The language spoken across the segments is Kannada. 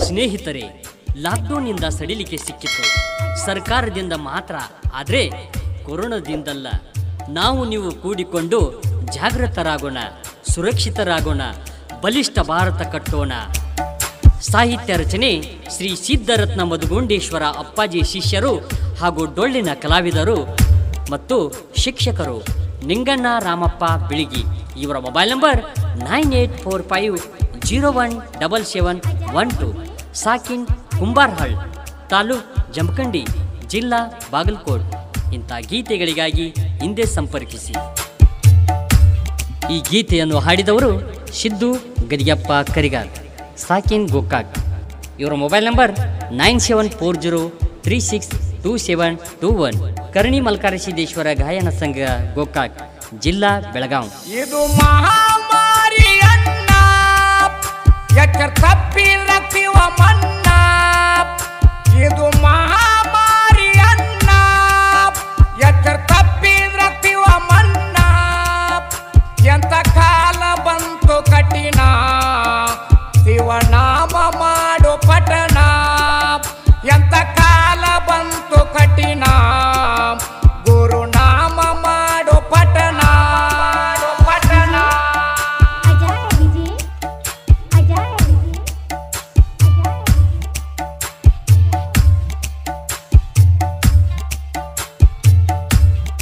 ಸ್ನೇಹಿತರೆ ಲಾಕ್ಡೌನ್ನಿಂದ ಸಡಿಲಿಕೆ ಸಿಕ್ಕಿತ್ತು ಸರ್ಕಾರದಿಂದ ಮಾತ್ರ ಆದರೆ ಕೊರೋನಾದಿಂದಲ್ಲ ನಾವು ನೀವು ಕೂಡಿಕೊಂಡು ಜಾಗೃತರಾಗೋಣ ಸುರಕ್ಷಿತರಾಗೋಣ ಬಲಿಷ್ಠ ಭಾರತ ಕಟ್ಟೋಣ ಸಾಹಿತ್ಯ ರಚನೆ ಶ್ರೀ ಸಿದ್ಧರತ್ನ ಮಧುಗುಂಡೇಶ್ವರ ಅಪ್ಪಾಜಿ ಶಿಷ್ಯರು ಹಾಗೂ ಡೊಳ್ಳಿನ ಕಲಾವಿದರು ಮತ್ತು ಶಿಕ್ಷಕರು ನಿಂಗಣ್ಣ ರಾಮಪ್ಪ ಬಿಳಿಗಿ ಇವರ mobile number nine eight four five zero one double seven one two ಸಾಕಿನ್ ಕುಂಬಾರ್ಹಳ್ ತಾಲೂಕ್ ಜಮಖಂಡಿ ಜಿಲ್ಲಾ ಬಾಗಲಕೋಟ್ ಇಂಥ ಗೀತೆಗಳಿಗಾಗಿ ಹಿಂದೆ ಸಂಪರ್ಕಿಸಿ ಈ ಗೀತೆಯನ್ನು ಹಾಡಿದವರು ಸಿದ್ದು ಗದಿಯಪ್ಪ ಕರಿಗಾರ್ ಸಾಕಿನ್ ಗೋಕಾಕ್ ಇವರ mobile number nine seven four zero three six two seven two one ಕರ್ಣಿ ಮಲ್ಕಾರಸಿದ್ದೇಶ್ವರ ಗಾಯನ ಸಂಘ ಗೋಕಾಕ್ ಜಿಲ್ಲಾ ಬೆಳಗಾಂ ಇದು ಮಹಾಮಾರಿಯನ್ನ ಎಚ್ಚರ ತಪ್ಪಿರಕ್ತಿವ ಮನ್ನ ಇದು ಮಹಾಮಾರಿಯನ್ನ ಎಚ್ಚರ ತಪ್ಪಿರಕ್ತಿವ ಮನ್ನ ಎಂತ ಕಾಲ ಬಂತು ಕಠಿಣ ಶಿವನಾಮ ಮಾಡು ಪಠಣ ಎಂತ ಕಾಲ ಬಂತು ಕಠಿಣ ಗುರುನಾಮ ಮಾಡು ಪಠಣ ಪಠಣ अजय विजय अजय विजय अजय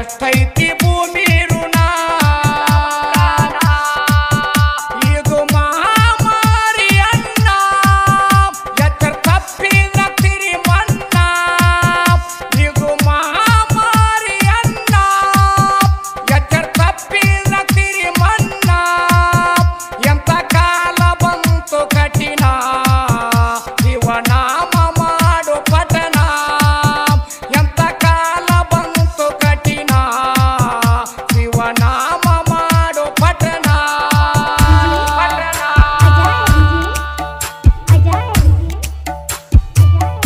ಎಷ್ಟೈತಿ ಭೂಮಿ ಋಣ ಇದು ಮಹಾಮಾರಿ ಅನ್ನ ಎಚ್ಚರ ತಪ್ಪಿದ ತಿರಿ ಮನ್ನ ಇದು ಮಹಾಮಾರಿ ಅನ್ನ ಎಚ್ಚರ ತಪ್ಪಿದ ತಿರಿ ಮನ್ನ ಎಂತ ಕಾಲ ಬಂತು ಕಠಿಣ ಶಿವನಾಮ ಮಾಡು ಪಠಣ ಎಂತ ಕಾಲ ಬಂತು ಕಠಿಣ ಶಿವನಾಮ ಮಾಡು ಪಠಣ ಪಠಣ अजय डीजे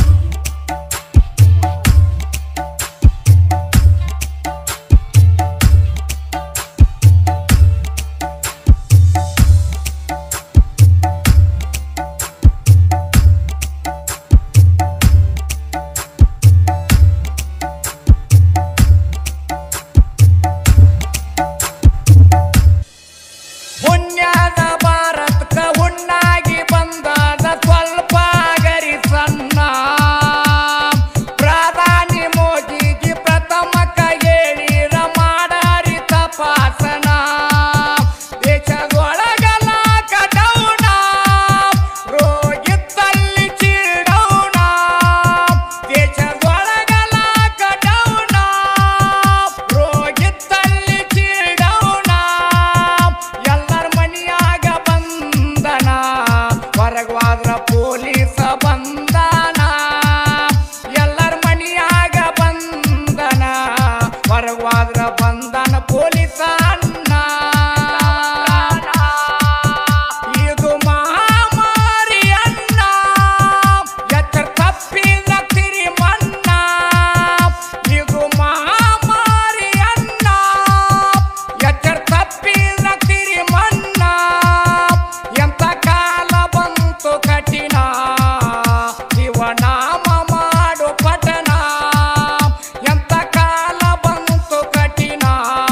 ಪುಣ್ಯದ ಭಾರತಕ್ಕ ಹುಣ್ಣಾಗಿ ಬಂದದ ಸ್ವಲ್ಪ ಗರಿ ಸಣ್ಣ ಪ್ರಧಾನಿ ಮೋದಿಗೆ ಪ್ರಥಮ ಹೇಳಿರ ಮಾಡಾರಿ ತಪಾಸಣ ದೇಶದೊಳಗಲ ಕಡೌಣ ರೋಗಿತ್ತಲ್ಲಿ ಚೀಡೌಣ ದೇಶದೊಳಗಲ ಕಡೌಣ ರೋಗಿತ್ತಲ್ಲಿ ಚೀಡೌಣ ಎಲ್ಲರ ಮನಿಯಾಗ ಬಂದನ ಹೊರಗವಾದ್ರ ಪೊಲೀಸ ಬಂದನ ಎಲ್ಲರ ಮನಿಯಾಗ ಬಂದನ ಹೊರಗವಾದ್ರ ಬಂದನ ಪೊಲೀಸ ಅನ್ನ ಇದು ಮಹಾಮಾರಿ ಅನ್ನ ಎಚ್ಚರ ತಪ್ಪಿದ ತಿರಿ ಮನ್ನ ಇದು ಮಹಾಮಾರಿ ಅನ್ನ ಎಚ್ಚರ ತಪ್ಪಿದ ತಿರಿ ಮನ್ನ ಎಂತ ಕಾಲ ಬಂತು ಕಠಿಣ ಶಿವನಾಮ ಮಾಡು ಪಠಣ ಎಂತ ಕಾಲ ಬಂತು ಕಠಿಣ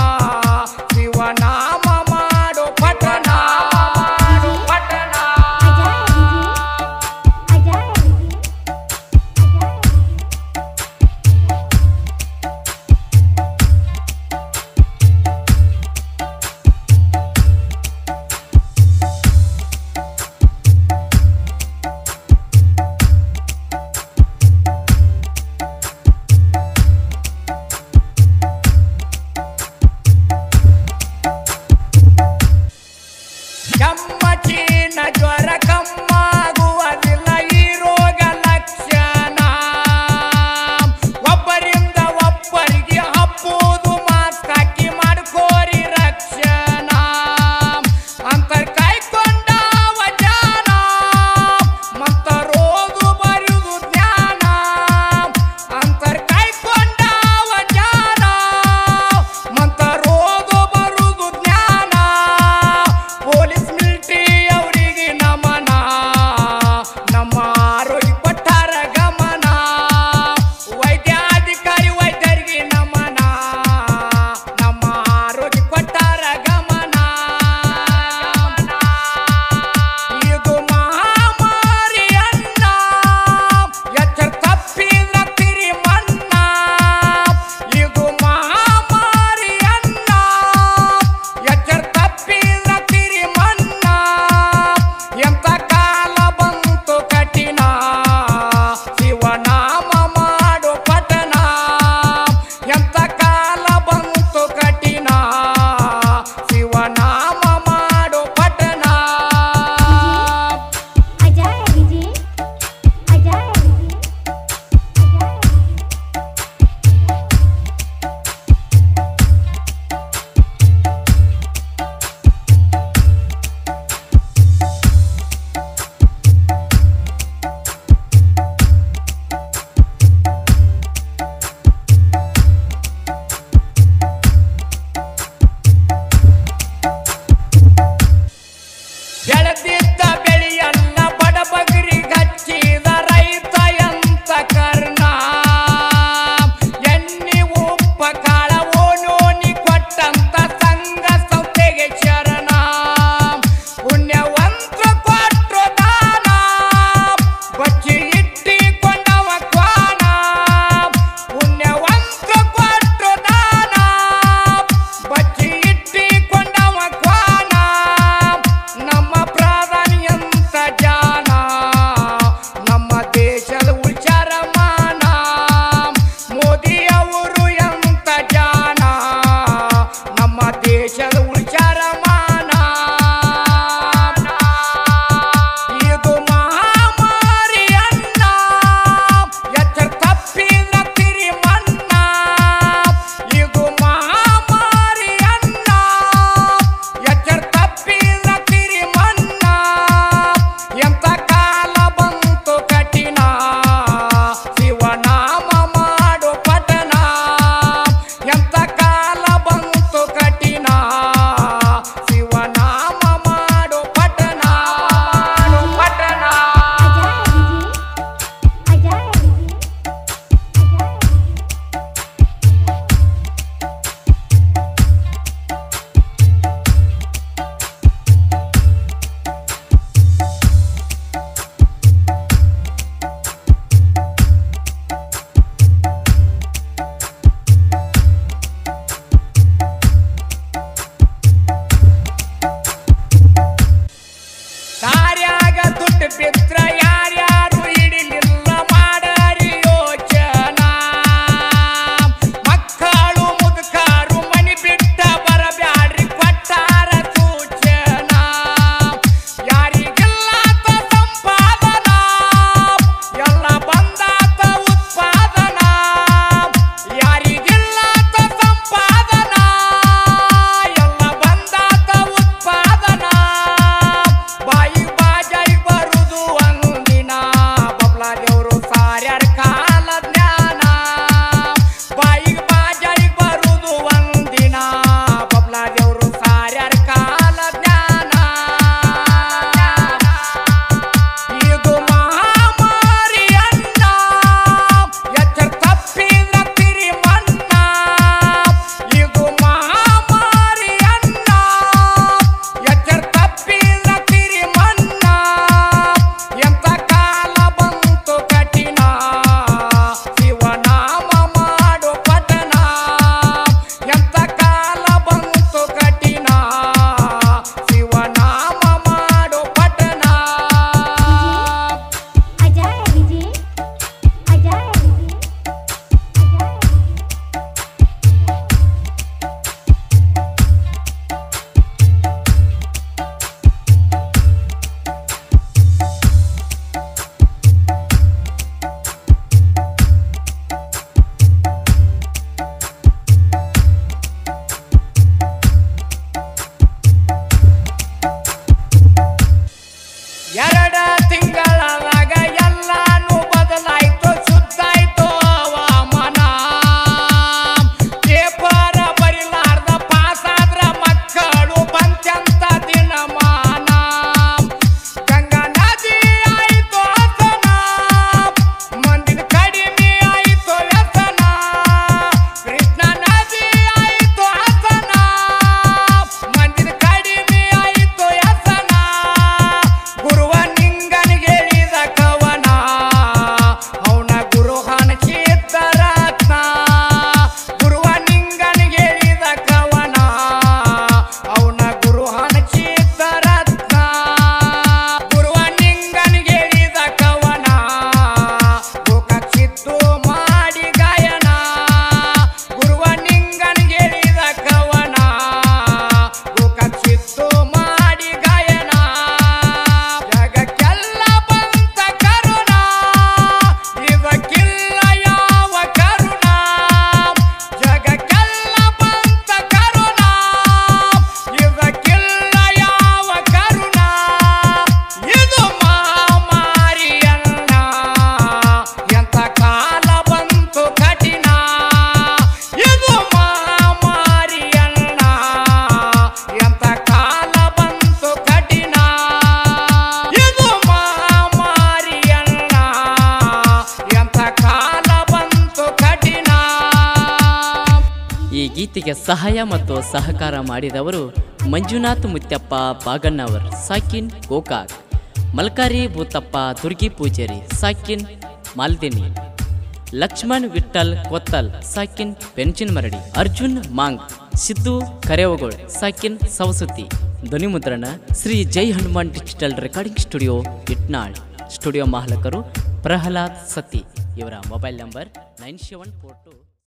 ಗೀತೆಗೆ ಸಹಾಯ ಮತ್ತು ಸಹಕಾರ ಮಾಡಿದವರು ಮಂಜುನಾಥ್ ಮುತ್ಯಪ್ಪ ಬಾಗಣ್ಣವರ್ ಸಾಕಿನ್ ಗೋಕಾಕ್ ಮಲ್ಕಾರಿ ಭೂತಪ್ಪ ದುರ್ಗಿ ಪೂಜಾರಿ ಸಾಕಿನ್ ಮಾಲ್ದಿನಿ ಲಕ್ಷ್ಮಣ್ ವಿಠ್ಠಲ್ ಕೊತ್ತಲ್ ಸಾಕಿನ್ ಪೆನ್ಚಿನ್ ಮರಡಿ ಅರ್ಜುನ್ ಮಾಂಗ್ ಸಿದ್ದು ಕರೇವಗೋಳ್ ಸಾಕಿನ್ ಸವಸುತಿ ಧ್ವನಿ ಮುದ್ರಣ Shri Jai Hanuman digital recording studio Itnal studio ಮಾಲಕರು ಪ್ರಹ್ಲಾದ್ ಸತಿ ಇವರ mobile number nine seven four to